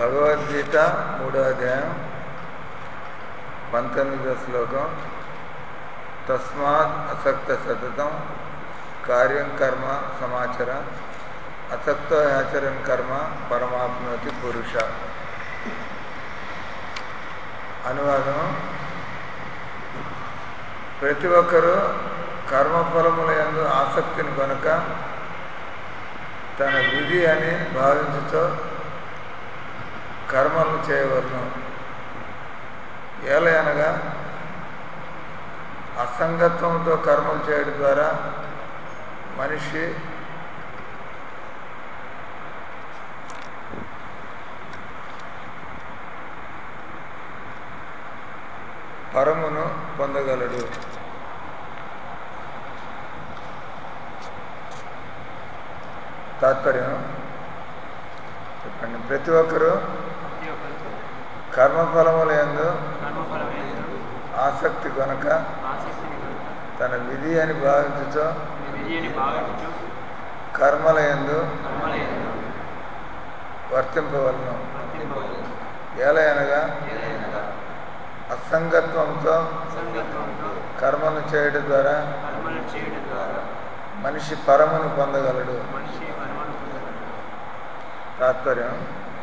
భగవద్గీత మూడో అధ్యాయం పంతొమ్మిదో శ్లోకం తస్మాత్ అసక్త సతతం కార్యం కర్మ సమాచర అసక్తో ఆచరణ కర్మ పరమాత్మతి పురుష అనువాదం ప్రతి ఒక్కరూ కర్మఫలముల యందు ఆసక్తిని కనుక తన విధి అని భావించుతో కర్మలను చేయవలను ఏలయనగా అసంగత్వంతో కర్మలు చేయడం ద్వారా మనిషి పరమును పొందగలడు తాత్పర్యం చెప్పండి ప్రతి ఒక్కరూ ప్రతి ఒక్కరికి కర్మఫలముల యందు కర్మఫలం ఎందు ఆసక్తి కొనక ఆసక్తిని కనుక తన విధి అని భావించుతో విధిని భావించు కర్మల యందు కర్మల ఎందు వర్తింపవలను వర్తింపవలను ఏలయనగా అసంగత్వంతో సంగత్వంతో కర్మను చేయడం ద్వారా కర్మలు చేయడం ద్వారా మనిషి పరమును పొందగలడు మనిషి పరమాను పొందగలడు తాత్పర్యం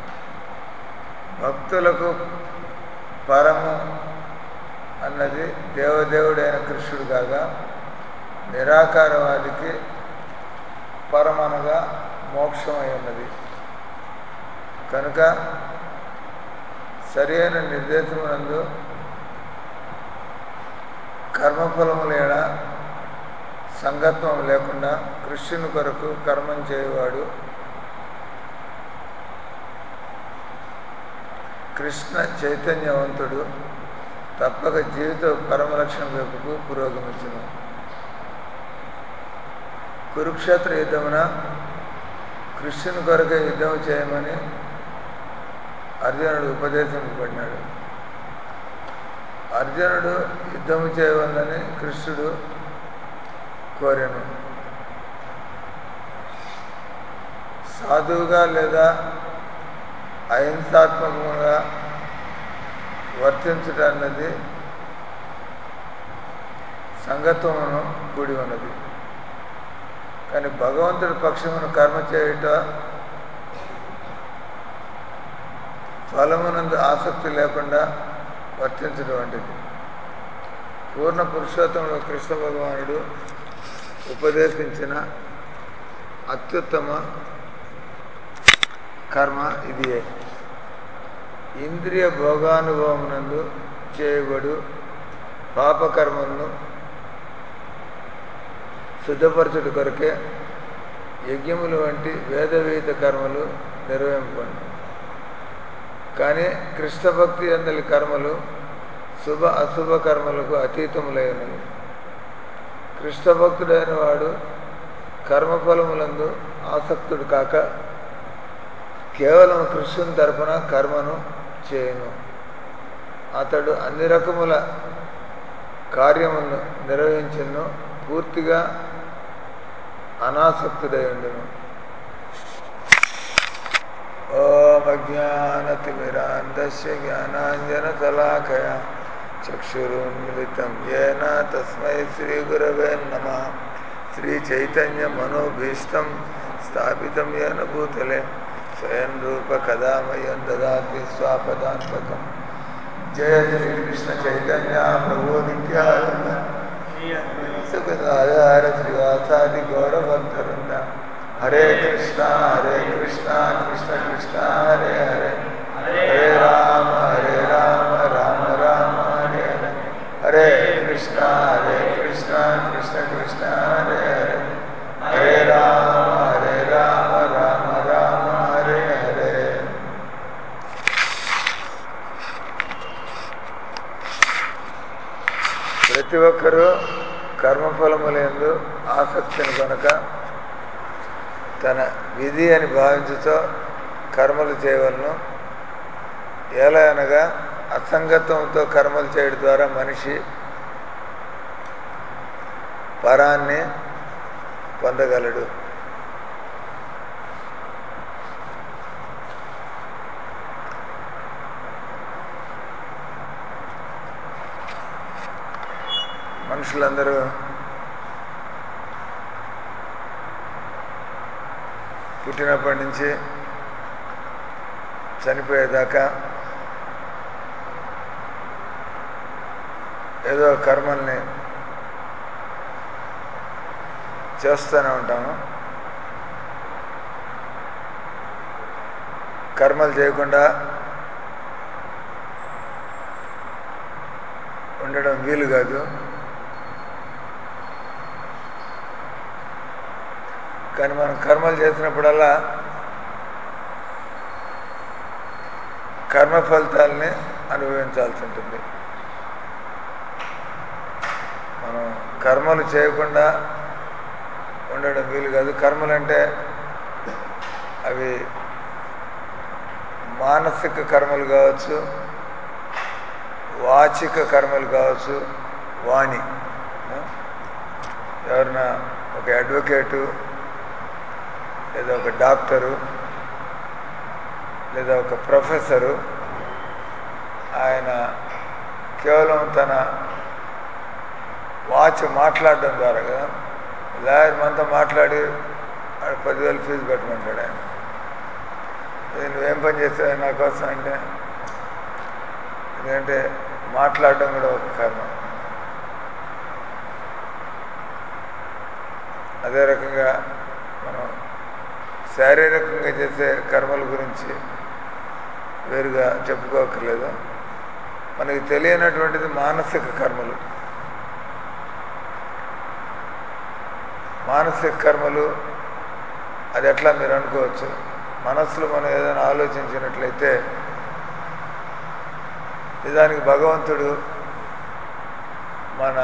భక్తులకు పరము అన్నది దేవదేవుడైన కృష్ణుడు కాగా నిరాకారవాదికి పరమనగా మోక్షమై ఉన్నది కనుక సరి అయిన నిర్దేశమునందు కర్మఫలముల ఎడ సంగత్వం లేకుండా కృష్ణుని కొరకు కర్మం చేయవాడు కృష్ణ చైతన్యవంతుడు తప్పక జీవిత పరమలక్ష్యం వైపుకు పురోగమించును కురుక్షేత్ర యుద్ధమున కృష్ణుని కొరకే యుద్ధం చేయమని అర్జునుడు ఉపదేశింపబడినాడు అర్జునుడు యుద్ధము చేయవలని కృష్ణుడు కోరాను సాధువుగా లేదా అహింసాత్మకంగా వర్తించడం అన్నది సంగత్వమును కూడి ఉన్నది కానీ భగవంతుడి పక్షమును కర్మ చేయుట ఫలమునందు ఆసక్తి లేకుండా వర్తించడం వంటిది పూర్ణ పురుషోత్తముడు కృష్ణ భగవానుడు ఉపదేశించిన అత్యుత్తమ కర్మ ఇదియే ఇంద్రియ భోగానుభవమునందు చేయబడు పాపకర్మలను శుద్ధపరచుడు కొరకే యజ్ఞములు వంటి వేదవిహిత కర్మలు నిర్వహింపండి కానీ కృష్ణ భక్తి అందలి కర్మలు శుభ అశుభ కర్మలకు అతీతములైనవి కృష్ణ భక్తుడైన వాడు కర్మఫలములందు ఆసక్తుడు కాక కేవలం కృష్ణుని తరపున కర్మను చేయను అతడు అన్ని రకముల కార్యములను నిర్వహించను పూర్తిగా అనాసక్తుడై ఉండును ఓం అజ్ఞానతిమిరాంధస్య జ్ఞానాంజనశలాకయ చక్షురున్మిళితం ఏన తస్మై శ్రీగురవే నమ శ్రీచైతన్యమనోభీష్టం స్థాపితం ఏన భూతలే స్వయం రూప కదామయం దదాతి స్వాపదాంతకం జయ శ్రీకృష్ణ చైతన్య ప్రభు నిత్యానంద సుఖదాధార శ్రీవాసాది గౌరవంతరుంద హరే కృష్ణ హరే కృష్ణ కృష్ణ కృష్ణ హరే హరే హరే రామ హరే రామ రామ రామ హరే హరే హరే కృష్ణ హరే కృష్ణ కృష్ణ కృష్ణ హరే హరే హరే రామ హరే రామ రామ రామ హరే హరే ప్రతి ఒక్కరూ కర్మఫలములందు ఆసక్తిని కనుక తన విధి అని భావించుతో కర్మలు చేయవలను ఎలా అనగా అసంగత్వంతో కర్మలు చేయడం ద్వారా మనిషి పరాన్ని పొందగలడు మనుషులందరూ పుట్టినప్పటి నుంచి చనిపోయేదాకా ఏదో కర్మల్ని చేస్తూనే ఉంటాము కర్మలు చేయకుండా ఉండడం వీలు కాదు కానీ మనం కర్మలు చేసినప్పుడల్లా కర్మ ఫలితాలని అనుభవించాల్సి ఉంటుంది మనం కర్మలు చేయకుండా ఉండడం వీలు కాదు కర్మలు అంటే అవి మానసిక కర్మలు కావచ్చు వాచిక కర్మలు కావచ్చు వాణి ఎవరైనా ఒక అడ్వకేటు లేదా ఒక డాక్టరు లేదా ఒక ప్రొఫెసరు ఆయన కేవలం తన వాచ్ మాట్లాడడం ద్వారా కదా లాయర్ మనతో మాట్లాడి ఆడ పదివేలు ఫీజు పెట్టమంటాడు ఆయన "ఇది నువ్వేం పని చేస్తావు నా కోసం అంటే ఎందుకంటే మాట్లాడడం కూడా ఒక కర్మ అదే రకంగా మనం శారీరకంగా చేసే కర్మల గురించి వేరుగా చెప్పుకోకర్లేదు మనకి తెలియనటువంటిది మానసిక కర్మలు మానసిక కర్మలు అది ఎట్లా మీరు అనుకోవచ్చు మనస్సులో మనం ఏదైనా ఆలోచించినట్లయితే నిజానికి భగవంతుడు మన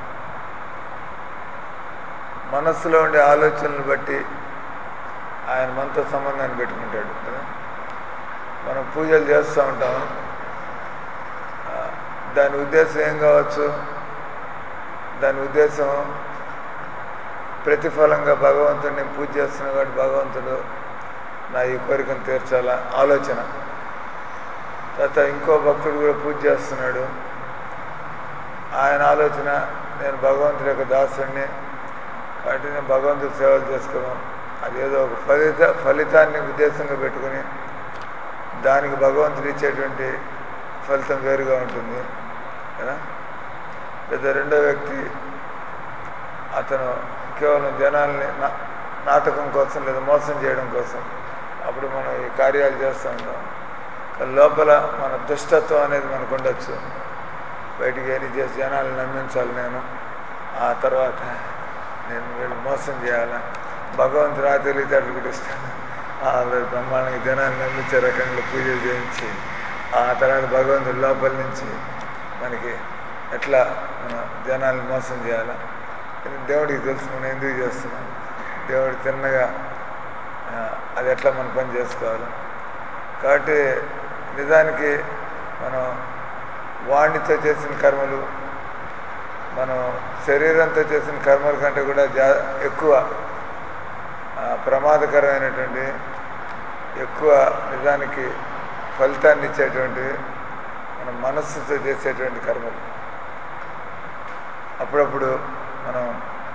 మనస్సులో ఉండే ఆలోచనలు బట్టి ఆయన మనతో సంబంధాన్ని పెట్టుకుంటాడు కదా మనం పూజలు చేస్తూ ఉంటాం ఆ, దాని ఉద్దేశం ఏం కావచ్చు దాని ఉద్దేశం ప్రతిఫలంగా భగవంతుడిని పూజ చేస్తున్నా కాబట్టి భగవంతుడు నా ఈ కోరికను తీర్చాలా ఆలోచన తర్వాత ఇంకో భక్తుడు కూడా పూజ చేస్తున్నాడు ఆయన ఆలోచన నేను భగవంతుడి యొక్క దాసుడిని కాబట్టి నేను భగవంతుడి సేవలు చేసుకోవడం అదేదో ఒక ఫలిత ఫలితాన్ని ఉద్దేశంగా పెట్టుకుని దానికి భగవంతుడు ఇచ్చేటువంటి ఫలితం వేరుగా ఉంటుంది కదా లేదా రెండో వ్యక్తి అతను కేవలం జనాల్ని నా- నాటకం కోసం లేదా మోసం చేయడం కోసం అప్పుడు మనం ఈ కార్యాలు చేస్తూ ఉంటాం కానీ లోపల మన దుష్టత్వం అనేది మనకు ఉండొచ్చు బయటికి వెళ్ళి చేసి జనాలను నమ్మించాలి నేను ఆ తర్వాత నేను వీళ్ళు మోసం చేయాలా భగవంతుడు ఆ తెలివితేటలు కూడా ఇస్తాను ఆ వీళ్ళు బ్రహ్మాండంగా జనాన్ని నమ్మించే రకంగా పూజలు చేయించి ఆ తర్వాత భగవంతుడి లోపల నుంచి మనకి ఎట్లా మన జనాల్ని మోసం చేయాలా ఇది దేవుడికి తెలుసు మనం ఎందుకు చేస్తున్నాం దేవుడు తిన్నగా ఆ, అది ఎట్లా మన పని చేసుకోవాలి కాబట్టి నిజానికి మనం వాణితో చేసిన కర్మలు మనం శరీరంతో చేసిన కర్మల కంటే కూడా జా ఎక్కువ ఆ, ప్రమాదకరమైనటువంటి ఎక్కువ నిజానికి ఫలితాన్ని ఇచ్చేటువంటివి మన మనస్సుతో చేసేటువంటి కర్మలు అప్పుడప్పుడు మనం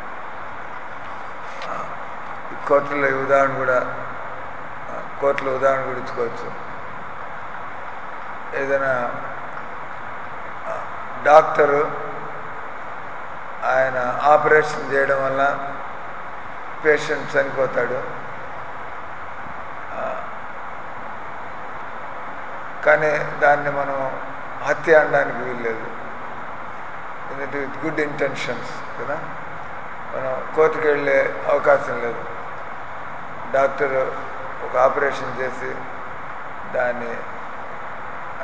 ఆ, ఈ కోర్టులో ఈ ఉదాహరణ కూడా ఆ, కోర్టులో ఉదాహరణ కూడా ఇచ్చుకోవచ్చు ఏదైనా ఆ, డాక్టరు ఆయన ఆపరేషన్ చేయడం వల్ల పేషెంట్ చనిపోతాడు ఆ, కానీ దాన్ని మనం హత్య అనడానికి వీల్లేదు ఎందుకంటే విత్ గుడ్ ఇంటెన్షన్స్ కదా మనం కోర్టుకు వెళ్ళే అవకాశం లేదు డాక్టర్ ఒక ఆపరేషన్ చేసి దాని ఆ,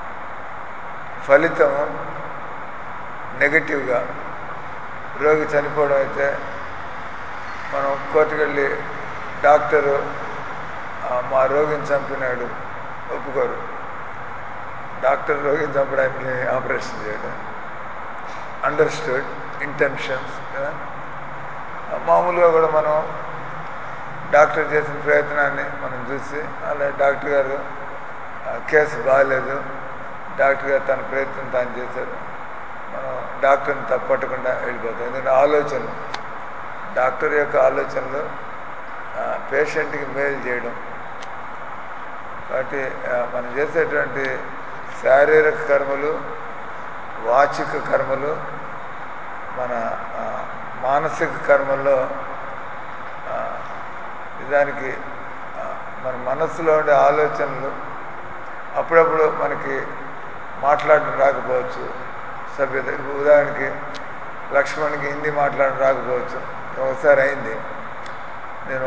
ఫలితం నెగటివ్గా రోగి చనిపోవడం అయితే మనం కోర్టుకు వెళ్ళి డాక్టరు ఆ, మా రోగిని చంపినాడు ఒప్పుకోరు డాక్టర్ రోగిని చంపడానికి ఆపరేషన్ చేయడం అండర్స్టూడ్ ఇంటెన్షన్స్ కదా ఆ, మామూలుగా కూడా మనం డాక్టర్ చేసిన ప్రయత్నాన్ని మనం చూసి అలా డాక్టర్ గారు ఆ, కేసు బాగాలేదు డాక్టర్ గారు తన ప్రయత్నం తాను చేశారు మనం డాక్టర్ని తప్పట్టకుండా వెళ్ళిపోతాయి ఎందుకంటే ఆలోచనలు డాక్టర్ యొక్క ఆలోచనలు ఆ, పేషెంట్కి మేలు చేయడం కాబట్టి ఆ, మనం చేసేటువంటి శారీరక కర్మలు వాచిక కర్మలు మన ఆ, మానసిక కర్మల్లో ఆ, నిజానికి ఆ, మన మనస్సులో ఉండే ఆలోచనలు అప్పుడప్పుడు మనకి మాట్లాడడం రాకపోవచ్చు సభ్యత ఇప్పుడు ఉదాహరణకి లక్ష్మణ్కి హిందీ మాట్లాడడం రాకపోవచ్చు ఒకసారి అయింది నేను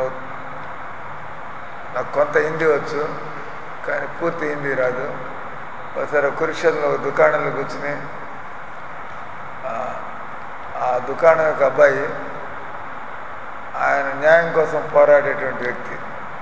నాకు కొంత హిందీ వచ్చు కానీ పూర్తి హిందీ రాదు ఒకసారి కురుక్షేత్రంలో ఒక దుకాణంలో కూర్చుని ఆ, ఆ దుకాణం యొక్క అబ్బాయి ఆయన న్యాయం కోసం పోరాడేటువంటి వ్యక్తి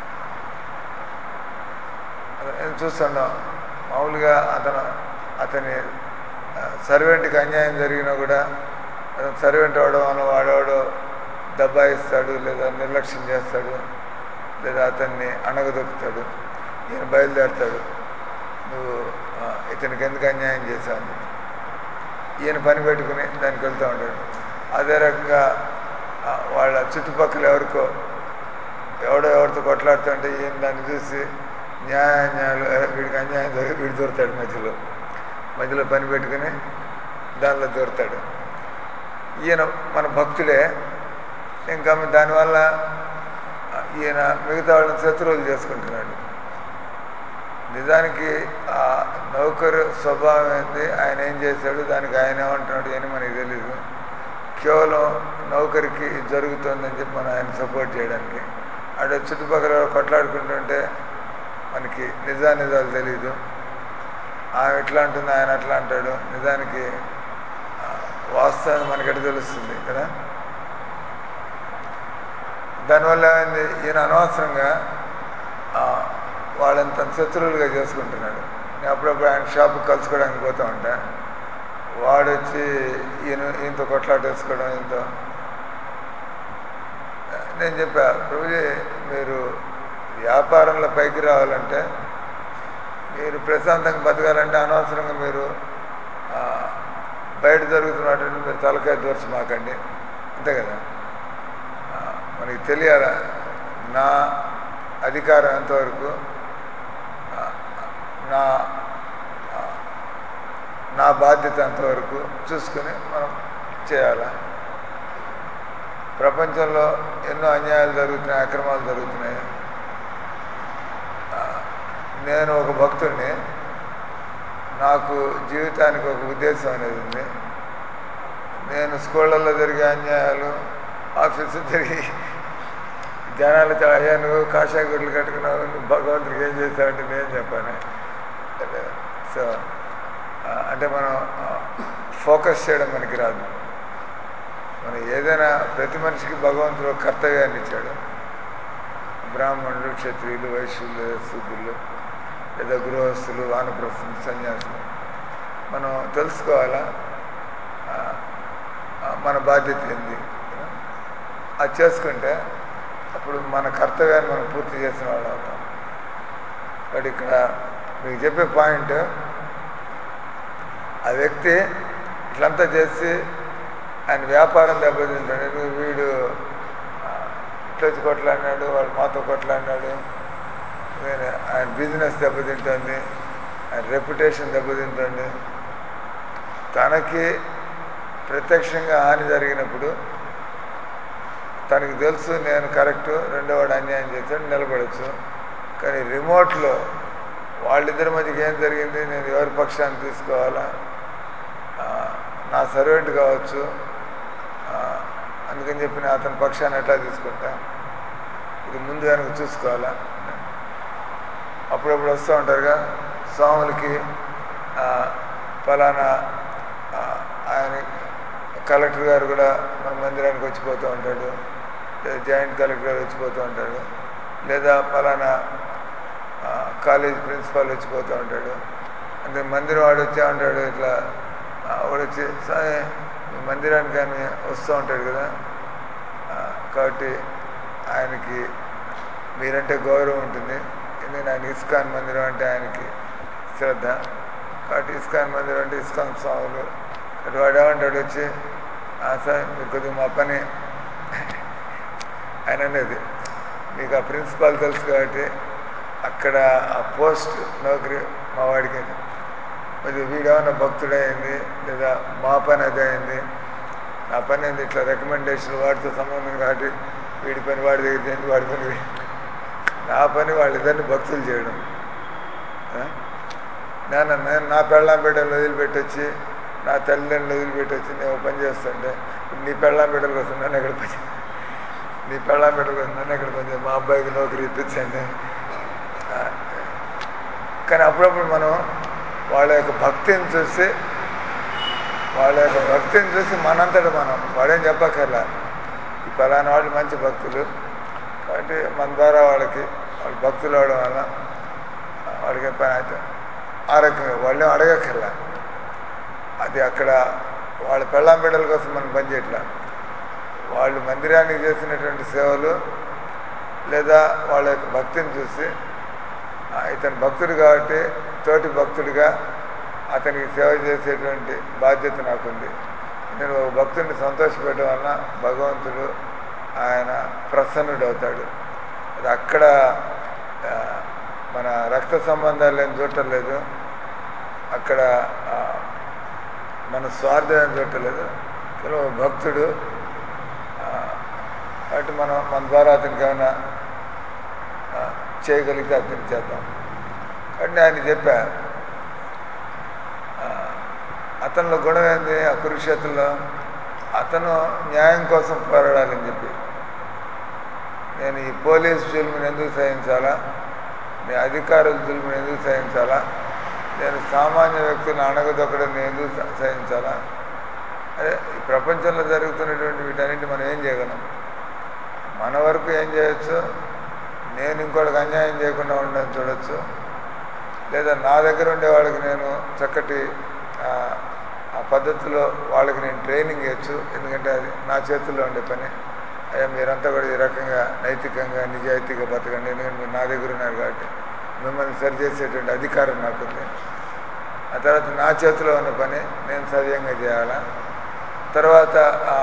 నేను చూస్తున్నాం మామూలుగా అతను అతని సర్వెంట్కి అన్యాయం జరిగినా కూడా అతను సర్వెంట్ అవడం వల్ల వాడేవాడు దబ్బాయిస్తాడు లేదా నిర్లక్ష్యం చేస్తాడు లేదా అతన్ని అణగదొక్కుతాడు ఈయన బయలుదేరుతాడు నువ్వు ఆ, ఇతనికి ఎందుకు అన్యాయం చేశావు అని చెప్పి. ఈయన పని పెట్టుకుని దానికి వెళ్తూ ఉంటాడు అదే రకంగా ఆ, వాళ్ళ చుట్టుపక్కల ఎవరికో ఎవడో ఎవరితో కొట్లాడుతుంటే ఈయన దాన్ని చూసి న్యాయాన్యాయాలు "ఏ, వీడికి అన్యాయం జరిగి వీడు దొరుకుతాడు మధ్యలో మధ్యలో పని పెట్టుకుని దానిలో దొరుకుతాడు ఈయన మన భక్తుడే ఇంకా దానివల్ల ఆ, ఈయన మిగతా వాళ్ళని శత్రువులు చేసుకుంటున్నాడు నిజానికి ఆ నౌకరు స్వభావం ఏంది ఆయన ఏం చేశాడు దానికి ఆయన ఏమంటున్నాడు అని మనకి తెలియదు కేవలం నౌకరికి ఇది జరుగుతుందని చెప్పి మనం ఆయన సపోర్ట్ చేయడానికి అక్కడ చుట్టుపక్కల కొట్లాడుకుంటుంటే మనకి నిజా నిజాలు తెలీదు ఆమె ఎట్లా అంటుంది ఆయన అట్లా అంటాడు నిజానికి ఆ, వాస్తవం మనకి ఎట్లా తెలుస్తుంది కదా దానివల్ల ఏంది, ఈయన అనవసరంగా ఆ, వాళ్ళని తన శత్రువులుగా చేసుకుంటున్నాడు నేను అప్పుడప్పుడు ఆయన షాప్కి కలుసుకోవడానికి పోతూ ఉంటా వాడు వచ్చి ఈయన ఈయనతో కొట్లాటేసుకోవడం ఈయనతో నేను చెప్పా ప్రభుజీ మీరు వ్యాపారంలో పైకి రావాలంటే మీరు ప్రశాంతంగా బతకాలంటే అనవసరంగా మీరు ఆ, బయట జరుగుతున్నటువంటి మీరు తలకాయ దూర్చి మాకండి అంతే కదా ఆ, మనకి తెలియాల నా అధికారం ఎంతవరకు ఆ, నా ఆ, నా బాధ్యత ఎంతవరకు చూసుకుని మనం చేయాలి ప్రపంచంలో ఎన్నో అన్యాయాలు జరుగుతున్నాయి అక్రమాలు జరుగుతున్నాయి ఆ, నేను ఒక భక్తుడిని నాకు జీవితానికి ఒక ఉద్దేశం అనేది ఉంది నేను స్కూళ్ళల్లో జరిగే అన్యాయాలు ఆఫీసు జరిగి జనాలతో అయ్యా నువ్వు కాషాయ గుడ్లు కట్టుకున్నావు నువ్వు భగవంతుడికి ఏం చేస్తావంటే నేను చెప్పాను సో ఆ, అంటే మనం ఫోకస్ చేయడం మనకి రాదు మనం ఏదైనా ప్రతి మనిషికి భగవంతుడు ఒక కర్తవ్యాన్ని ఇచ్చాడు బ్రాహ్మణులు క్షత్రియులు వైశ్యులు లేదా శూద్రులు లేదా గృహస్థులు వానప్రస్థులు సన్యాసులు మనం తెలుసుకోవాలా ఆ, ఆ, మన బాధ్యత ఏంది అది చేసుకుంటే అప్పుడు మన కర్తవ్యాన్ని మనం పూర్తి చేసిన వాళ్ళు అవుతాం కాబట్టి ఇక్కడ మీకు చెప్పే పాయింట్ ఆ వ్యక్తి ఇట్లంతా చేసి ఆయన వ్యాపారం దెబ్బతింటాడు ఎందుకు వీడు ఆ, ఇట్లా వచ్చి కొట్లాడినాడు వాడు మాతో కొట్లాడినాడు నేను ఆయన బిజినెస్ దెబ్బతింటుంది ఆయన రెప్యుటేషన్ దెబ్బతింటుంది తనకి ప్రత్యక్షంగా హాని జరిగినప్పుడు తనకి తెలుసు నేను కరెక్ట్ రెండో వాడు అన్యాయం చేశాడు నిలబడచ్చు కానీ రిమోట్లో వాళ్ళిద్దరి మధ్యకి ఏం జరిగింది నేను ఎవరి పక్షాన్ని తీసుకోవాలా ఆ, నా సర్వెంట్ కావచ్చు ఆ, అందుకని చెప్పి నేను అతని పక్షాన్ని ఎట్లా తీసుకుంటా ఇది ముందు వెనక చూసుకోవాలా అప్పుడప్పుడు వస్తూ ఉంటారుగా స్వాములకి ఆ, ఫలానా ఆ, ఆయన కలెక్టర్ గారు కూడా మన మందిరానికి వచ్చిపోతూ ఉంటాడు లేదా జాయింట్ కలెక్టర్ గారు వచ్చిపోతూ ఉంటాడు లేదా ఫలానా ఆ, కాలేజ్ ప్రిన్సిపాల్ వచ్చిపోతూ ఉంటాడు అంటే మందిరం వాడు వచ్చా ఉంటాడు ఇట్లా ఆ, వాడు వచ్చి "స్వామి, మీ మందిరానికి ఆయన వస్తూ ఉంటాడు కదా ఆ, కాబట్టి ఆయనకి మీరంటే గౌరవం ఉంటుంది ఎందుకంటే ఆయన ఇస్కాన్ మందిరం అంటే ఆయనకి శ్రద్ధ కాబట్టి ఇస్కాన్ మందిరం అంటే ఇస్కాన్ స్వాములు అటు వాడు ఏమంటాడు వచ్చి "ఆ, సార్ మీరు కొద్దిగా మా పని ఆయన అనేది మీకు ఆ ప్రిన్సిపాల్ తెలుసు కాబట్టి అక్కడ ఆ పోస్ట్ నౌకరీ మా వాడికి అది. మరి వీడేమన్నా భక్తుడైంది లేదా మా పని అది అయింది నా పని ఏంది ఇట్లా రికమెండేషన్ వాడితో సంబంధం కాబట్టి వీడి పని వాడి దగ్గర చేయండి వాడి పని వీడి నా పని వాళ్ళిద్దరిని భక్తులు చేయడం ఆ? నేను నేను నా పెళ్ళాం బిడ్డలు వదిలిపెట్టొచ్చి నా తల్లిదండ్రులు వదిలిపెట్టొచ్చి నేను ఒక పని చేస్తుంటే ఇప్పుడు నీ పెళ్ళాం బిడ్డల కోసం నన్ను ఎక్కడ పని చే- నీ పెళ్ళాం బిడ్డల కోసం నన్ను ఎక్కడ పని చేయ- మా అబ్బాయికి నౌకరీ ఇప్పించండి ఆ, కానీ అప్పుడప్పుడు మనం వాళ్ళ యొక్క భక్తిని చూసి వాళ్ళ యొక్క భక్తిని చూసి మనంతట మనం వాడేం చెప్పక్కర్లా ఈ ఫలానా వాళ్ళు మంచి భక్తులు కాబట్టి మన ద్వారా వాళ్ళకి వాళ్ళు భక్తులు అవడం వల్ల వాళ్ళకి పని అయితే ఆ రకంగా వాళ్ళేం అడగక్కర్లా అది అక్కడ వాళ్ళ పెళ్ళాం బిడ్డల కోసం మనం పనిచేయట్లా వాళ్ళు మందిరానికి చేసినటువంటి సేవలు లేదా వాళ్ళ యొక్క భక్తిని చూసి ఆ, ఇతను భక్తుడు కాబట్టి తోటి భక్తుడిగా అతనికి సేవ చేసేటువంటి బాధ్యత నాకుంది నేను ఒక భక్తుడిని సంతోషపెట్టడం వలన భగవంతుడు ఆయన ప్రసన్నుడు అవుతాడు అది అక్కడ ఆ, మన రక్త సంబంధాలు ఏం చూడటం లేదు అక్కడ ఆ, మన స్వార్థం ఏం చూడటం లేదు కేవలం ఒక భక్తుడు ఆ, కాబట్టి మనం మన ద్వారా అతనికి ఏమైనా ఆ, చేయగలిగితే అతనికి చేద్దాం కాబట్టి ఆయన చెప్పా ఆ, అతనిలో గుణం ఏంది ఆ కురుక్షేత్రంలో అతను న్యాయం కోసం పోరాడాలని చెప్పి నేను ఈ పోలీస్ జుల్ముని ఎందుకు సహించాలా నేను అధికారుల జుల్ముని ఎందుకు సహించాలా నేను సామాన్య వ్యక్తులను అణగదొక్కడం నేను ఎందుకు స- సహించాలా అదే ఈ ప్రపంచంలో జరుగుతున్నటువంటి వీటన్నిటి మనం ఏం చేయగలం మన వరకు ఏం చేయొచ్చు నేను ఇంకోటికి అన్యాయం చేయకుండా ఉండడం చూడొచ్చు లేదా నా దగ్గర ఉండే వాళ్ళకి నేను చక్కటి ఆ, ఆ పద్ధతిలో వాళ్ళకి నేను ట్రైనింగ్ ఇవ్వచ్చు ఎందుకంటే అది నా చేతుల్లో ఉండే పని అయ్యా మీరంతా కూడా ఈ రకంగా నైతికంగా నిజాయితీగా బతకండి ఎందుకంటే మీరు నా దగ్గర ఉన్నారు కాబట్టి మిమ్మల్ని సరిచేసేటువంటి అధికారం నాకుంది ఆ తర్వాత నా చేతిలో ఉన్న పని నేను సవ్యంగా చేయాలా తర్వాత ఆ,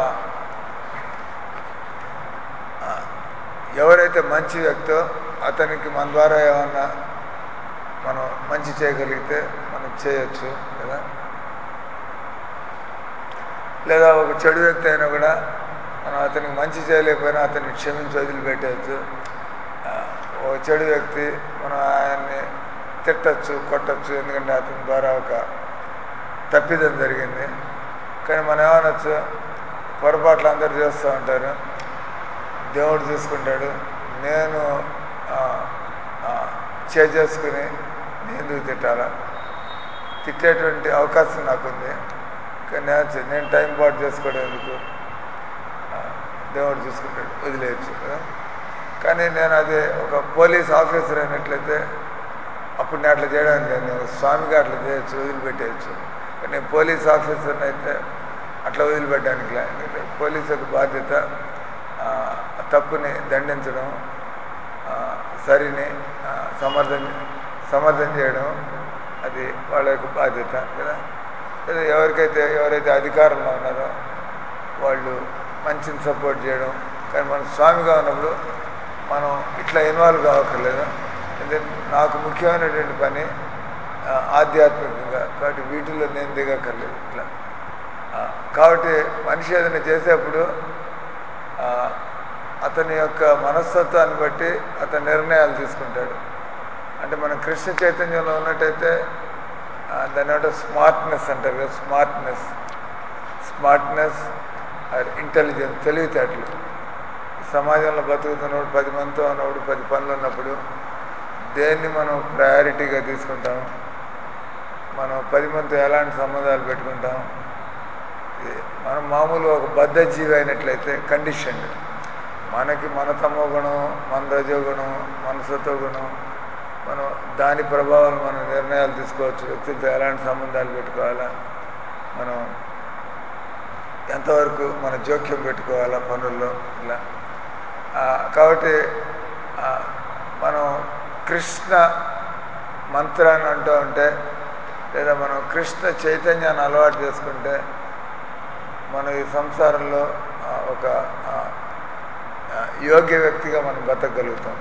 ఆ, ఎవరైతే మంచి వ్యక్తో అతనికి మన ద్వారా ఏమన్నా మనం మంచి చేయగలిగితే మనం చేయొచ్చు కదా లేదా ఒక చెడు వ్యక్తి అయినా కూడా మనం అతనికి మంచి చేయలేకపోయినా అతన్ని క్షమించి వదిలిపెట్టవచ్చు ఆ, ఒక చెడు వ్యక్తి మనం ఆయన్ని తిట్టచ్చు కొట్టచ్చు ఎందుకంటే అతని ద్వారా ఒక తప్పిదం జరిగింది కానీ మనం ఏమనొచ్చు పొరపాట్లు అందరూ చేస్తూ ఉంటారు దేవుడు చూసుకుంటాడు నేను ఆ, ఆ, చేసుకుని నేను ఎందుకు తిట్టాలా తిట్టేటువంటి అవకాశం నాకుంది కానీ నేను నేను టైం పాటు చేసుకోవడం ఎందుకు ఆ, దేవుడు చూసుకుంటాడు వదిలేయచ్చు కదా కానీ నేను అది ఒక పోలీస్ ఆఫీసర్ అయినట్లయితే అప్పుడు నేను అట్లా చేయడానికి నేను స్వామిగా అట్లా చేయొచ్చు వదిలిపెట్టేయచ్చు కానీ నేను పోలీస్ ఆఫీసర్ని అయితే అట్లా వదిలిపెట్టడానికి లే ఎందుకంటే పోలీస్ యొక్క బాధ్యత ఆ, తప్పుని దండించడం ఆ, సరిని ఆ, సమర్థన సమర్థన చేయడం అది వాళ్ళ యొక్క బాధ్యత కదా లేదా ఎవరికైతే ఎవరైతే అధికారంలో ఉన్నారో వాళ్ళు మంచిని సపోర్ట్ చేయడం కానీ మనం స్వామిగా ఉన్నప్పుడు మనం ఇట్లా ఇన్వాల్వ్ కావక్కర్లేదు ఎందుకంటే నాకు ముఖ్యమైనటువంటి పని ఆ, ఆధ్యాత్మికంగా కాబట్టి వీటిల్లో నేను దిగక్కర్లేదు ఇట్లా ఆ, కాబట్టి మనిషి ఏదైనా చేసేప్పుడు ఆ, అతని యొక్క మనస్తత్వాన్ని బట్టి అతని నిర్ణయాలు తీసుకుంటాడు అంటే మనం కృష్ణ చైతన్యంలో ఉన్నట్టయితే ఆ, దాని అంటే స్మార్ట్నెస్ అంటారు కదా స్మార్ట్నెస్ స్మార్ట్నెస్ ఆర్ ఇంటెలిజెన్స్ తెలివితేటలు సమాజంలో బతుకుతున్నప్పుడు పది మందితో ఉన్నప్పుడు పది పనులు ఉన్నప్పుడు దేన్ని మనం ప్రయారిటీగా తీసుకుంటాం మనం పది మందితో ఎలాంటి సంబంధాలు పెట్టుకుంటాం ఇది మనం మామూలుగా ఒక బద్ధ జీవి అయినట్లయితే కండిషన్ మనకి మన తమో గుణం మన రజో గుణం మన సతో గుణం మనం దాని ప్రభావం మనం నిర్ణయాలు తీసుకోవచ్చు వ్యక్తులతో ఎలాంటి సంబంధాలు పెట్టుకోవాలా మనం ఎంతవరకు మన జోక్యం పెట్టుకోవాలా పనుల్లో ఇలా ఆ, కాబట్టి ఆ, మనం కృష్ణ మంత్రాన్ని అంటూ ఉంటే లేదా మనం కృష్ణ చైతన్యాన్ని అలవాటు చేసుకుంటే మనం ఈ సంసారంలో ఆ, ఒక ఆ, ఆ, యోగ్య వ్యక్తిగా మనం బతకగలుగుతాం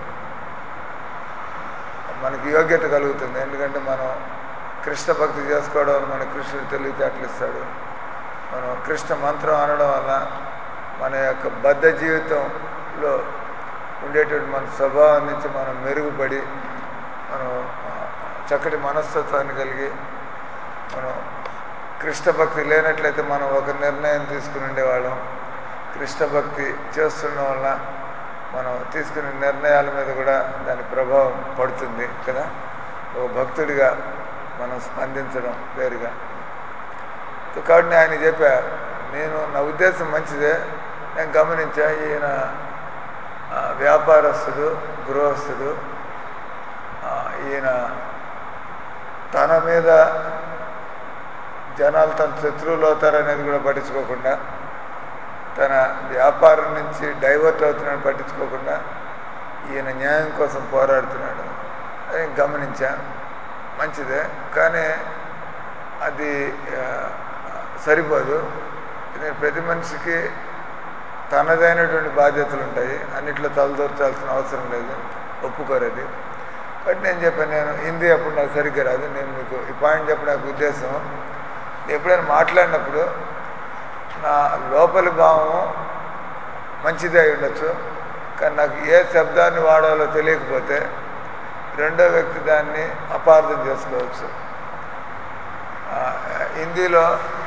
మనకి యోగ్యత కలుగుతుంది ఎందుకంటే మనం కృష్ణ భక్తి చేసుకోవడం వల్ల మన కృష్ణుడు తెలివితేటలు ఇస్తాడు మనం కృష్ణ మంత్రం అనడం వల్ల మన యొక్క బద్ధ జీవితంలో ఉండేటువంటి మన స్వభావం నుంచి మనం మెరుగుపడి మనం ఆ, చక్కటి మనస్తత్వాన్ని కలిగి మనం కృష్ణ భక్తి లేనట్లయితే మనం ఒక నిర్ణయం తీసుకుని ఉండేవాళ్ళం కృష్ణ భక్తి చేస్తుండడం వల్ల మనం తీసుకునే నిర్ణయాల మీద కూడా దాని ప్రభావం పడుతుంది కదా ఒక భక్తుడిగా మనం స్పందించడం వేరుగా సో కాబట్టి ఆయన చెప్పా నేను నా ఉద్దేశం మంచిదే నేను గమనించా ఈయన ఆ, వ్యాపారస్తుడు గృహస్థుడు ఆ, ఈయన తన మీద జనాలు తన శత్రువులు అవుతారనేది కూడా పట్టించుకోకుండా తన వ్యాపారం నుంచి డైవర్ట్ అవుతున్నాడు పట్టించుకోకుండా ఈయన న్యాయం కోసం పోరాడుతున్నాడు అది గమనించా మంచిదే కానీ అది ఆ, సరిపోదు ఎందుకంటే ప్రతి మనిషికి తనదైనటువంటి బాధ్యతలు ఉంటాయి అన్నిట్లో తలదూర్చాల్సిన అవసరం లేదు ఒప్పుకోరు అది కాబట్టి నేను చెప్పాను నేను హిందీ అప్పుడు నాకు సరిగ్గా రాదు నేను మీకు ఈ పాయింట్ చెప్పడానికి ఉద్దేశం నేను ఎప్పుడైనా మాట్లాడినప్పుడు నా లోపలి భావం మంచిదే అయి ఉండొచ్చు కానీ నాకు ఏ శబ్దాన్ని వాడాలో తెలియకపోతే రెండో వ్యక్తి దాన్ని అపార్థం చేసుకోవచ్చు ఆ, హిందీలో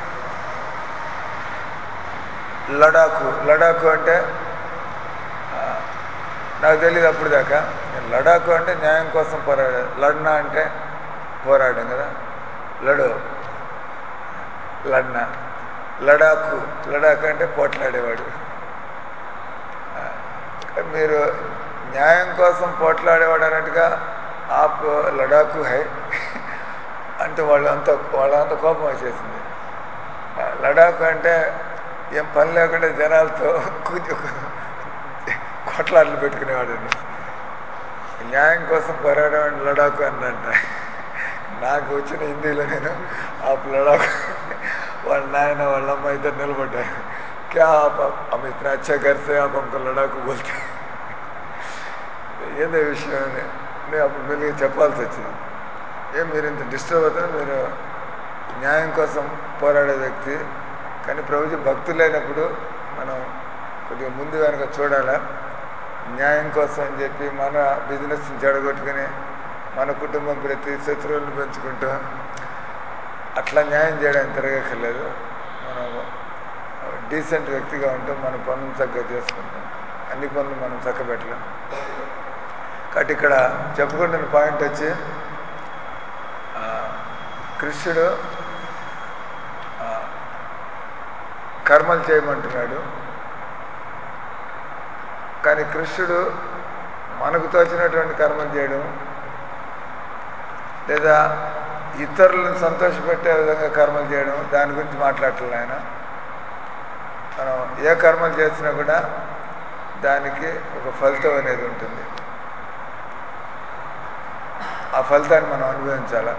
లడాకు లడాకు అంటే ఆ, నాకు తెలియదు అప్పుడు దాకా నేను లడాకు అంటే న్యాయం కోసం పోరాడా లడ్నా అంటే పోరాడడం కదా లడు లడ్నా లడాకు లడాకు అంటే పోట్లాడేవాడు ఆ, మీరు న్యాయం కోసం పోట్లాడేవాడు అన్నట్టుగా ఆప్ లడాకు హై అంటే వాళ్ళు అంత వాళ్ళంత కోపం వచ్చేసింది ఆ, లడాకు అంటే ఏం పని లేకుండా జనాలతో కూర్చో కొట్లాటలు పెట్టుకునేవాడు న్యాయం కోసం పోరాడేవాడిని లడాకు అన్నంట నాకు వచ్చిన హిందీలో నేను ఆ లడాకు వాళ్ళ నాయన వాళ్ళ అమ్మ ఇద్దరు నిలబడ్డారు క్యా ఆప్ हम इतना अच्छा घर से आप हमको लड़ाకు बोलते ఏందో విషయం అని నేను అప్పుడు మెల్లిగా చెప్పాల్సి వచ్చింది ఏం మీరు ఇంత డిస్టర్బ్ అవుతారు మీరు న్యాయం కోసం పోరాడే వ్యక్తి కానీ ప్రభుజీ భక్తులైనప్పుడు మనం కొద్దిగా ముందు వెనక చూడాలా న్యాయం కోసం అని చెప్పి మన బిజినెస్ని చెడగొట్టుకుని మన కుటుంబం ప్రతి శత్రువులను పెంచుకుంటూ అట్లా న్యాయం చేయడానికి తిరగక్కర్లేదు మనం డీసెంట్ వ్యక్తిగా ఉంటాం మన పనులు చక్కగా చేసుకుంటాం అన్ని పనులు మనం చక్కబెట్టలేం కాబట్టి ఇక్కడ చెప్పుకుంటున్న పాయింట్ వచ్చి ఆ, కృష్ణుడు ఆ, కర్మలు చేయమంటున్నాడు కానీ కృష్ణుడు మనకు తోచినటువంటి కర్మలు చేయడం లేదా ఇతరులను సంతోషపెట్టే విధంగా కర్మలు చేయడం దాని గురించి మాట్లాడట్లేదు ఆయన మనం ఏ కర్మలు చేసినా కూడా దానికి ఒక ఫలితం అనేది ఉంటుంది ఆ ఫలితాన్ని మనం అనుభవించాలా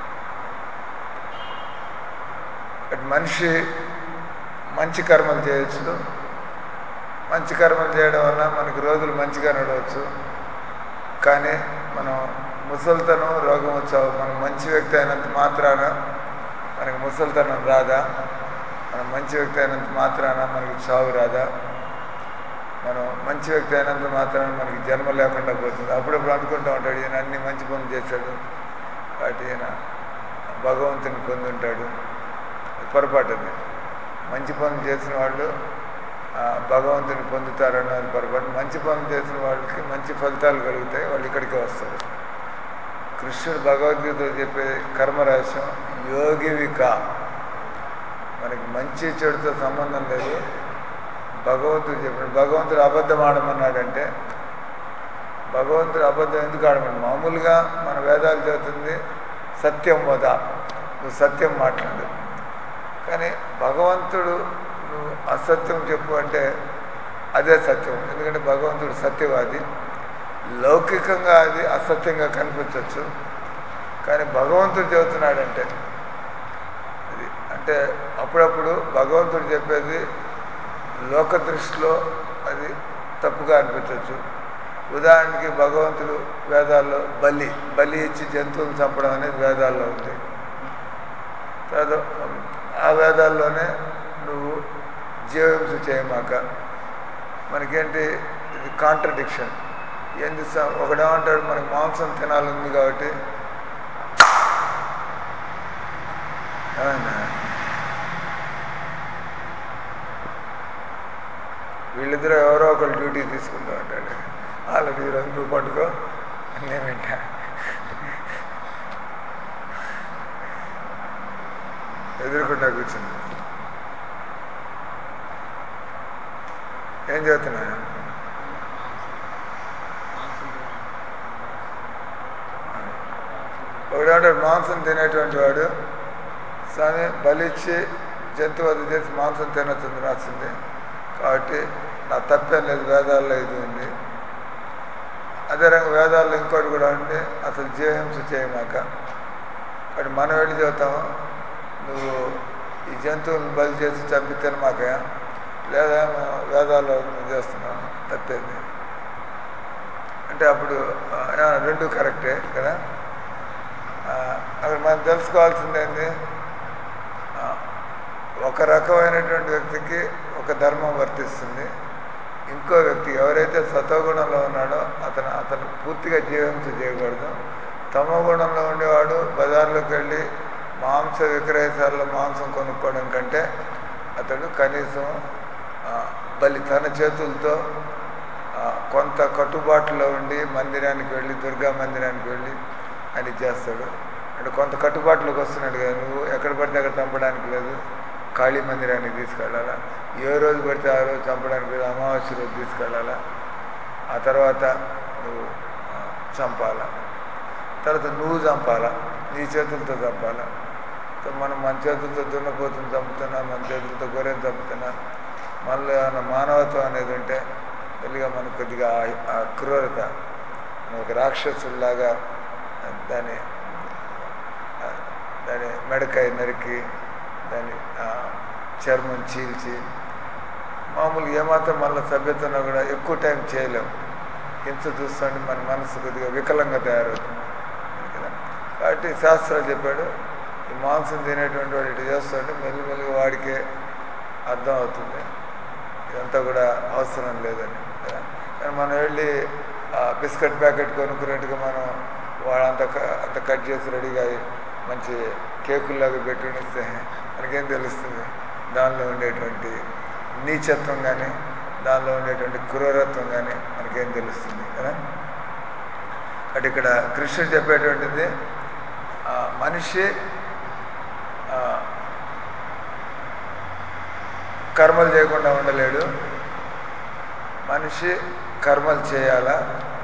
అటు మనిషి మంచి కర్మలు చేయొచ్చు మంచి కర్మలు చేయడం వల్ల మనకి రోజులు మంచిగా నడవచ్చు కానీ మనం ముసలితనం రోగం వచ్చావు మనం మంచి వ్యక్తి అయినంత మాత్రాన మనకి ముసలితనం రాదా మనం మంచి వ్యక్తి అయినంత మాత్రాన మనకి చావు రాదా మనం మంచి వ్యక్తి అయినంత మాత్రాన మనకి జన్మ లేకుండా పోతుంది అప్పుడప్పుడు అనుకుంటూ ఉంటాడు ఈయన అన్ని మంచి పనులు చేశాడు కాబట్టి ఈయన భగవంతుని పొంది ఉంటాడు పొరపాటు అది మంచి పనులు చేసిన వాళ్ళు ఆ, భగవంతుని పొందుతారన్నది పొరపాటు మంచి పనులు చేసిన వాళ్ళకి మంచి ఫలితాలు కలుగుతాయి వాళ్ళు ఇక్కడికే వస్తారు కృష్ణుడు భగవద్గీతలో చెప్పే కర్మరహస్యం యోగివిక మనకి మంచి చెడుతో సంబంధం లేదు భగవంతుడు చెప్పిన భగవంతుడు అబద్ధం ఆడమన్నాడంటే భగవంతుడు అబద్ధం ఎందుకు ఆడమని మామూలుగా మన వేదాలు చదువుతుంది సత్యం వద నువ్వు సత్యం మాట్లాడు కానీ భగవంతుడు నువ్వు అసత్యం చెప్పు అంటే అదే సత్యం ఎందుకంటే భగవంతుడు సత్యవాది లౌకికంగా అది అసత్యంగా కనిపించవచ్చు కానీ భగవంతుడు చెబుతున్నాడంటే అది అంటే అంటే అప్పుడప్పుడు భగవంతుడు చెప్పేది లోక దృష్టిలో అది తప్పుగా అనిపించవచ్చు ఉదాహరణకి భగవంతుడు వేదాల్లో బలి బలి ఇచ్చి జంతువులు చంపడం అనేది వేదాల్లో ఉంది తర్వాత ఆ వేదాల్లోనే నువ్వు జీవహింస చేయమాక మనకేంటి ఇది కాంట్రడిక్షన్ ఏం చేస్తాం ఒకడేమంటాడు మనకి మాంసం తినాలని కాబట్టి ఏమైందా వీళ్ళిద్దరూ ఎవరో ఒకరు డ్యూటీ తీసుకుంటూ ఉంటాడు వాళ్ళని ఈరోజు నువ్వు పట్టుకో నేను వింటా ఎదురుకుండా కూర్చుంది ఏం చెబుతున్నా ఒకడేమంటాడు మాంసం తినేటువంటి వాడు స్వామి బలిచ్చి జంతువు అది చేసి మాంసం తినొచ్చింది రాసింది కాబట్టి నా తప్పేం లేదు వేదాల్లో ఇది ఉంది అదే రంగ వేదాల్లో ఇంకోటి కూడా ఉంది అసలు జీవహింస చేయమాక కాబట్టి మనం వెళ్ళి చెబుతాము నువ్వు ఈ జంతువులను బలి చేసి చంపి తినమాకయా లేదా మేము వేదాల్లో నువ్వు చేస్తున్నావు తప్పేది అంటే అప్పుడు ఆ, ఆ, రెండు కరెక్టే కదా ఆ, అక్కడ మనం తెలుసుకోవాల్సింది ఏంది ఆ, ఒక రకమైనటువంటి వ్యక్తికి ఒక ధర్మం వర్తిస్తుంది ఇంకో వ్యక్తి ఎవరైతే సతోగుణంలో ఉన్నాడో అతను అతను పూర్తిగా జీవించ చేయకూడదు తమో గుణంలో ఉండేవాడు బజార్లోకి వెళ్ళి మాంస విక్రయశాలలో మాంసం కొనుక్కోవడం కంటే అతడు కనీసం ఆ, బలి తన చేతులతో ఆ, కొంత కట్టుబాటులో ఉండి మందిరానికి వెళ్ళి దుర్గా మందిరానికి వెళ్ళి అని చేస్తాడు అంటే కొంత కట్టుబాటులోకి వస్తున్నాడు కదా నువ్వు ఎక్కడ పడితే అక్కడ చంపడానికి లేదు కాళీ మందిరానికి తీసుకెళ్ళాలా ఏ రోజు పడితే ఆ రోజు చంపడానికి లేదు అమావాస్య రోజు తీసుకెళ్ళాలా ఆ తర్వాత నువ్వు ఆ, చంపాలా తర్వాత నువ్వు చంపాలా నీ చేతులతో చంపాలా సో మనం మన చేతులతో దున్నపోతుని చంపుతున్నా మన చేతులతో గొర్రెని చంపుతున్నా మనలో ఏమైనా మానవత్వం అనేది ఉంటే తెలియగా మనకు కొద్దిగా ఆ- ఆ క్రూరత మనం ఒక రాక్షసుల్లాగా దాని ఆ, దాని మెడకాయ నరికి దాని ఆ, చర్మం చీల్చి మామూలుగా ఏమాత్రం మళ్ళీ సభ్యతను కూడా ఎక్కువ టైం చేయలేం హింస చూస్తుంటే మన మనసు కొద్దిగా వికలంగా తయారవుతుంది కదా కాబట్టి శాస్త్రాలు చెప్పాడు ఈ మాంసం తినేటువంటి వాడు ఇటు చేస్తుంటే మెల్లిమెల్లిగా వాడికే అర్థం అవుతుంది ఇదంతా కూడా అవసరం లేదని కదా కానీ మనం వెళ్ళి ఆ బిస్కెట్ ప్యాకెట్ కొనుక్కున్నట్టుగా మనం వాడంత క- అంత కట్ చేసి రెడీగా అయ్యి మంచి కేకుల్లాగా పెట్టి ఇస్తే మనకేం తెలుస్తుంది దానిలో ఉండేటువంటి నీచత్వం కానీ దానిలో ఉండేటువంటి క్రూరత్వం కానీ మనకేం తెలుస్తుంది కదా అటు ఇక్కడ కృష్ణుడు చెప్పేటువంటిది ఆ, మనిషి ఆ, కర్మలు చేయకుండా ఉండలేడు మనిషి కర్మలు చేయాలా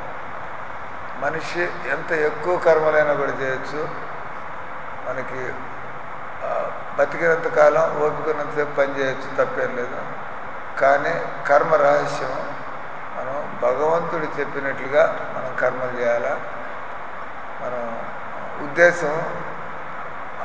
మనిషి ఎంత ఎక్కువ కర్మలైనా కూడా చేయొచ్చు మనకి ఆ, బతికినంత కాలం ఓపికనంతసేపు పని చేయొచ్చు తప్పేం లేదు కానీ కర్మ రహస్యం మనం భగవంతుడు చెప్పినట్లుగా మనం కర్మలు చేయాలా మనం ఉద్దేశం ఆ,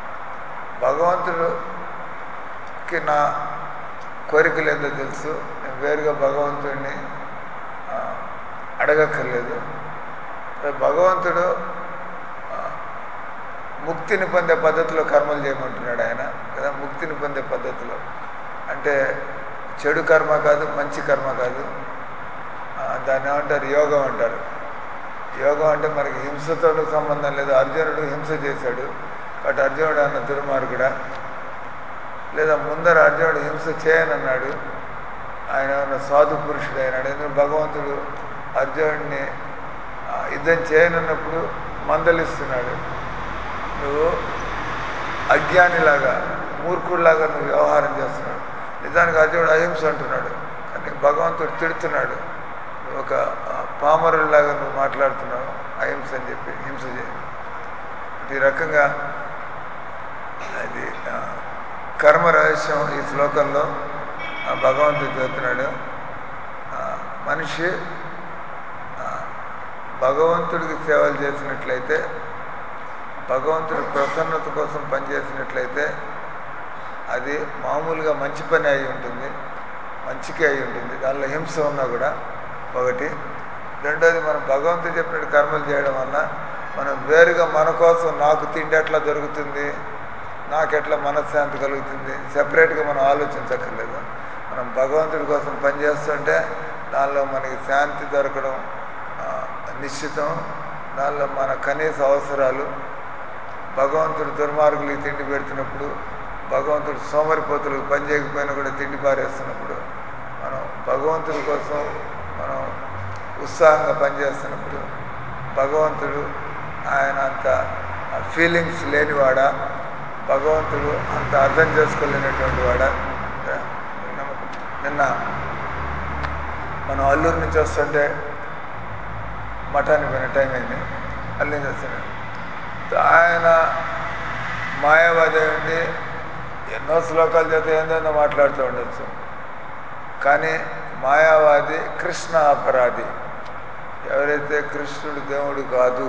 భగవంతుడికి నా కోరికలు ఏందో తెలుసు నేను వేరుగా భగవంతుడిని ఆ, అడగక్కర్లేదు భగవంతుడు ఆ, ముక్తిని పొందే పద్ధతిలో కర్మలు చేయమంటున్నాడు ఆయన కదా ముక్తిని పొందే పద్ధతిలో అంటే చెడు కర్మ కాదు మంచి కర్మ కాదు ఆ, దాన్ని ఏమంటారు యోగం అంటారు యోగం అంటే మనకి హింసతో సంబంధం లేదు అర్జునుడు హింస చేశాడు కాబట్టి అర్జునుడు అన్న దుర్మార్గుడా లేదా ముందర అర్జునుడు హింస చేయనన్నాడు ఆయన ఏమన్నా సాధు పురుషుడు అయినాడు ఎందుకు భగవంతుడు అర్జునుడిని ఆ, యుద్ధం చేయనున్నప్పుడు మందలిస్తున్నాడు నువ్వు అజ్ఞానిలాగా మూర్ఖుడిలాగా నువ్వు వ్యవహారం చేస్తున్నాడు నిజానికి అర్జునుడు అహింస అంటున్నాడు కానీ భగవంతుడు తిడుతున్నాడు నువ్వు ఒక ఆ, పామరుడిలాగా నువ్వు మాట్లాడుతున్నావు అహింస అని చెప్పి హింస చేయి ఈ రకంగా అది ఆ, కర్మ రహస్యం ఈ శ్లోకంలో ఆ, భగవంతుడు చెబుతున్నాడు ఆ, మనిషి ఆ, భగవంతుడికి సేవలు చేసినట్లయితే భగవంతుడి ప్రసన్నత కోసం పనిచేసినట్లయితే అది మామూలుగా మంచి పని అయి ఉంటుంది మంచికే అయి ఉంటుంది దానిలో హింస ఉన్నా కూడా ఒకటి రెండోది మనం భగవంతుడు చెప్పినట్టు కర్మలు చేయడం వల్ల మనం వేరుగా మన కోసం నాకు తిండి ఎట్లా దొరుకుతుంది నాకెట్లా మనశ్శాంతి కలుగుతుంది సెపరేట్గా మనం ఆలోచించక్కర్లేదు మనం భగవంతుడి కోసం పనిచేస్తుంటే దానిలో మనకి శాంతి దొరకడం ఆ, నిశ్చితం దానిలో మన కనీస అవసరాలు భగవంతుడు దుర్మార్గులకి తిండి పెడుతున్నప్పుడు భగవంతుడు సోమరిపోతులకు పని చేయకపోయినా కూడా తిండి పారేస్తున్నప్పుడు మనం భగవంతుడి కోసం మనం ఉత్సాహంగా పనిచేస్తున్నప్పుడు భగవంతుడు ఆయన అంత ఫీలింగ్స్ లేనివాడా భగవంతుడు అంత అర్థం చేసుకోలేనటువంటి వాడా నిన్న మనం అల్లూరు నుంచి వస్తుంటే మఠానికి పోయిన టైం అయింది అల్లూరు నుంచి వస్తుంటే ఆయన మాయావాది ఉండి ఎన్నో శ్లోకాల చేత ఏందేందో మాట్లాడుతూ ఉండొచ్చు కానీ మాయావాది కృష్ణ అపరాధి ఎవరైతే కృష్ణుడు దేవుడు కాదు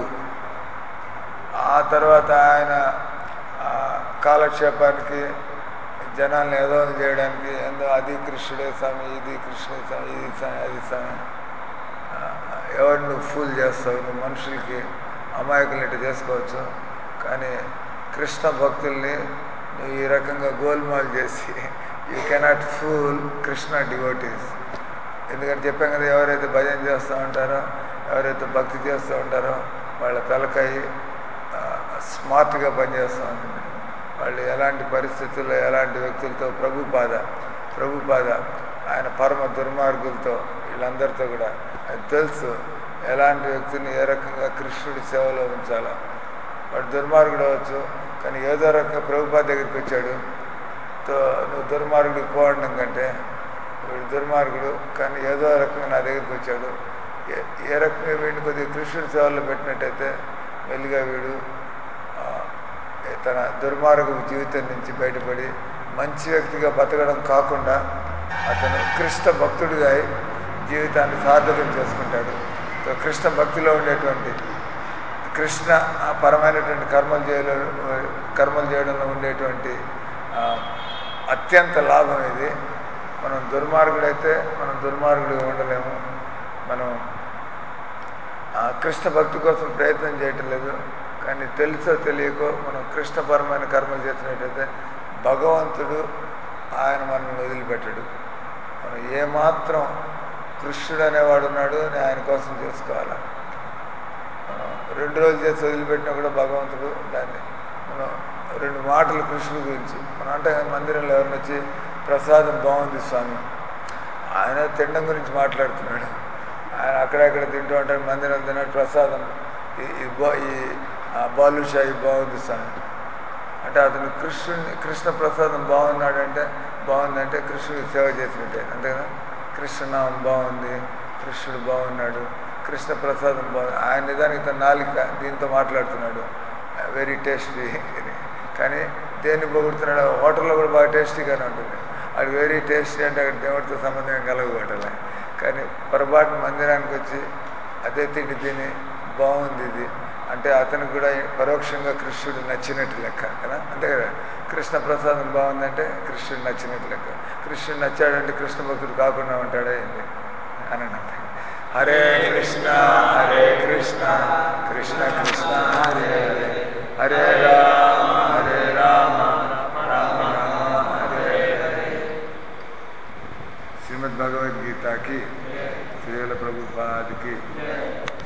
ఆ తర్వాత ఆయన ఆ, కాలక్షేపానికి జనాల్ని ఏదో చేయడానికి ఏందో అది కృష్ణుడే స్వామి ఇది కృష్ణుడే స్వామి ఇది స్వామి అది స్వామి ఆ, ఎవరు నువ్వు ఫూల్ చేస్తావు నువ్వు మనుషులకి అమాయకులు ఇట్లా చేసుకోవచ్చు కానీ కృష్ణ భక్తుల్ని నువ్వు ఈ రకంగా గోల్మాల్ చేసి you cannot fool Krishna devotees ఎందుకంటే చెప్పాం కదా ఎవరైతే భజన చేస్తూ ఉంటారో ఎవరైతే భక్తి చేస్తూ ఉంటారో వాళ్ళ తలకాయి ఆ, స్మార్ట్గా పనిచేస్తూ ఉంటుంది వాళ్ళు ఎలాంటి పరిస్థితుల్లో ఎలాంటి వ్యక్తులతో ప్రభుపాద ప్రభుపాద ఆయన పరమ దుర్మార్గులతో వీళ్ళందరితో కూడా అది తెలుసు ఎలాంటి వ్యక్తిని ఏ రకంగా కృష్ణుడి సేవలో ఉంచాలో వాడు దుర్మార్గుడు అవ్వచ్చు కానీ ఏదో రకంగా ప్రభుపాద దగ్గరికి వచ్చాడు తో నువ్వు దుర్మార్గుడికి పోవడం కంటే వీడు దుర్మార్గుడు కానీ ఏదో రకంగా నా దగ్గరికి వచ్చాడు ఏ ఏ రకంగా వీడిని కొద్దిగా కృష్ణుడి సేవల్లో పెట్టినట్టయితే మెల్లిగా వీడు ఆ, తన దుర్మార్గ జీవితం నుంచి బయటపడి మంచి వ్యక్తిగా బతకడం కాకుండా అతను కృష్ణ భక్తుడిగా అయి జీవితాన్ని సార్థకం చేసుకుంటాడు సో కృష్ణ భక్తిలో ఉండేటువంటి కృష్ణ ఆ పరమైనటువంటి కర్మలు చేయడం కర్మలు చేయడంలో ఉండేటువంటి ఆ, అత్యంత లాభం ఇది మనం దుర్మార్గుడైతే మనం దుర్మార్గుడిగా ఉండలేము మనం ఆ కృష్ణ భక్తి కోసం ప్రయత్నం చేయటం లేదు కానీ తెలుసో తెలియకో మనం కృష్ణపరమైన కర్మలు చేసినట్టయితే భగవంతుడు ఆయన మనల్ని వదిలిపెట్టడు మనం ఏమాత్రం కృష్ణుడు అనేవాడు ఉన్నాడు అని ఆయన కోసం చేసుకోవాలి మనం రెండు రోజులు చేసి వదిలిపెట్టినా కూడా భగవంతుడు దాన్ని మనం రెండు మాటలు కృష్ణుడి గురించి మనం అంటే మందిరంలో ఎవరిని వచ్చి ప్రసాదం బాగుంది స్వామి ఆయన తినడం గురించి మాట్లాడుతున్నాడు ఆయన అక్కడక్కడ తింటూ ఉంటాడు మందిరం తిన్నాడు ప్రసాదం ఈ- ఈ బా ఈ ఆ బాలుషాయి బాగుంది స్వామి అంటే అతను కృష్ణుని కృష్ణ ప్రసాదం బాగున్నాడంటే బాగుందంటే కృష్ణుడికి సేవ చేసినట్టే అంతే కదా కృష్ణనామం బాగుంది కృష్ణుడు బాగున్నాడు కృష్ణ ప్రసాదం బాగుంది ఆయన నిజానికి తన నాలిక దీంతో మాట్లాడుతున్నాడు వెరీ టేస్టీ కానీ దేన్ని పొగుడుతున్నాడు హోటల్లో కూడా బాగా టేస్టీగానే ఉంటుంది అది వెరీ టేస్టీ అంటే అక్కడ దేవుడితో సంబంధం కలగబట్టాలి కానీ పొరపాటు మందిరానికి వచ్చి అదే తిండి తిని బాగుంది ఇది అంటే అతనికి కూడా పరోక్షంగా కృష్ణుడు నచ్చినట్టు లెక్క కదా అంతే కదా కృష్ణ ప్రసాదం బాగుందంటే కృష్ణుడు నచ్చినట్టు లెక్క కృష్ణుడు నచ్చాడంటే కృష్ణ భక్తుడు కాకుండా ఉంటాడా ఏంటి అనండి అంతే హరే కృష్ణ హరే కృష్ణ కృష్ణ కృష్ణ హరే హరే హరే రామ హరే రామ రామ రామ హరే హరే శ్రీమద్ భగవద్గీత की श्रील प्रभुपाद की